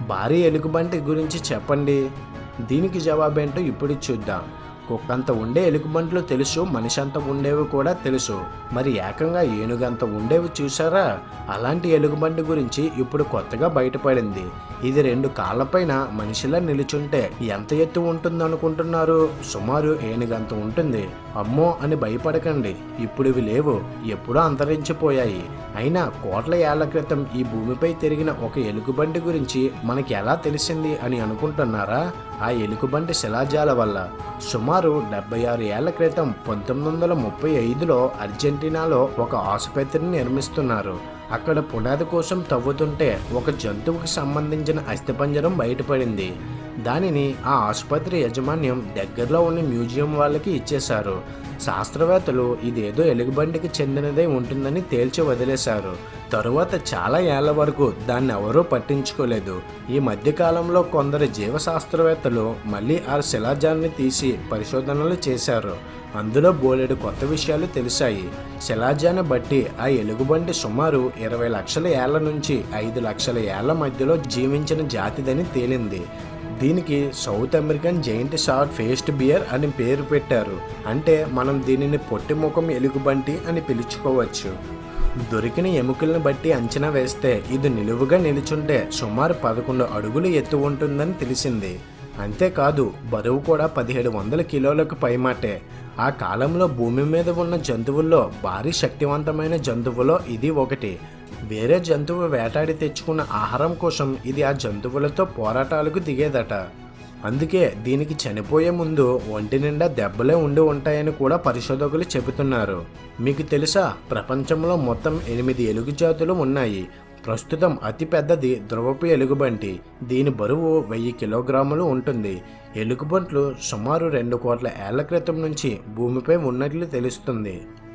భారీ ఎలుగుబంటి గురించి చెప్పండి దీనికి జవాబేంటో ఇప్పుడు చూద్దాం కుక్కంత ఉండే ఎలుగుబంట్లు తెలుసు మనిషి అంత ఉండేవి కూడా తెలుసు మరి ఏకంగా ఏనుగంత ఉండేవి చూసారా అలాంటి ఎలుగుబంటి గురించి ఇప్పుడు కొత్తగా బయటపడింది ఇది రెండు కాళ్ళపైన మనిషిలా నిలుచుంటే ఎంత ఎత్తు ఉంటుంది అనుకుంటున్నారు సుమారు ఏనుగంత ఉంటుంది అమ్మో అని భయపడకండి ఇప్పుడు ఇవి లేవు ఎప్పుడో అంతరించిపోయాయి అయినా కోట్ల ఏళ్ల క్రితం ఈ భూమిపై తిరిగిన ఒక ఎలుగుబంటి గురించి మనకి ఎలా తెలిసింది అని అనుకుంటున్నారా ఆ ఎలుగుబంటి శిలాజాల వల్ల సుమారు డెబ్బై ఆరు ఏళ్ల క్రితం పంతొమ్మిది వందల ముప్పై ఐదులో అర్జెంటీనాలో ఒక ఆసుపత్రిని నిర్మిస్తున్నారు అక్కడ పునాది కోసం తవ్వుతుంటే ఒక జంతువుకి సంబంధించిన అస్థిపంజరం బయటపడింది దానిని ఆ ఆసుపత్రి యాజమాన్యం దగ్గరలో ఉన్న మ్యూజియం వాళ్ళకి ఇచ్చేశారు శాస్త్రవేత్తలు ఇదేదో ఎలుగుబంటికి చెందినదే ఉంటుందని తేల్చి వదిలేశారు తరువాత చాలా ఏళ్ల వరకు దాన్ని ఎవరూ పట్టించుకోలేదు ఈ మధ్యకాలంలో కొందరు జీవశాస్త్రవేత్తలు మళ్ళీ ఆ శిలాజాన్ని తీసి పరిశోధనలు చేశారు అందులో బోలెడు కొత్త విషయాలు తెలిసాయి శిలాజాన్ని బట్టి ఆ ఎలుగుబంటి సుమారు ఇరవై లక్షల ఏళ్ల నుంచి ఐదు లక్షల ఏళ్ల మధ్యలో జీవించిన జాతిదని తేలింది దీనికి South American giant short faced bear అని పేరు పెట్టారు అంటే మనం దీనిని పొట్టిముఖం ఎలుగుబంటి అని పిలుచుకోవచ్చు దొరికిన ఎముకలను బట్టి అంచనా వేస్తే ఇది నిలువుగా నిలుచుంటే సుమారు పదకొండు అడుగులు ఎత్తు ఉంటుందని తెలిసింది అంతేకాదు బరువు కూడా పదిహేడు వందల కిలోలకు పైమాటే ఆ కాలంలో భూమి మీద ఉన్న జంతువుల్లో భారీ శక్తివంతమైన జంతువులో ఇది ఒకటి వేరే జంతువు వేటాడి తెచ్చుకున్న ఆహారం కోసం ఇది ఆ జంతువులతో పోరాటాలకు దిగేదట అందుకే దీనికి చనిపోయే ముందు ఒంటి నిండా దెబ్బలే ఉండి ఉంటాయని కూడా పరిశోధకులు చెబుతున్నారు మీకు తెలుసా ప్రపంచంలో మొత్తం ఎనిమిది ఎలుగు జాతులు ఉన్నాయి ప్రస్తుతం అతి పెద్దది ధ్రువపు ఎలుగుబంటి దీని బరువు వెయ్యి కిలోగ్రాములు ఉంటుంది ఎలుగుబంట్లు సుమారు రెండు కోట్ల ఏళ్ల క్రితం నుంచి భూమిపై ఉన్నట్లు తెలుస్తుంది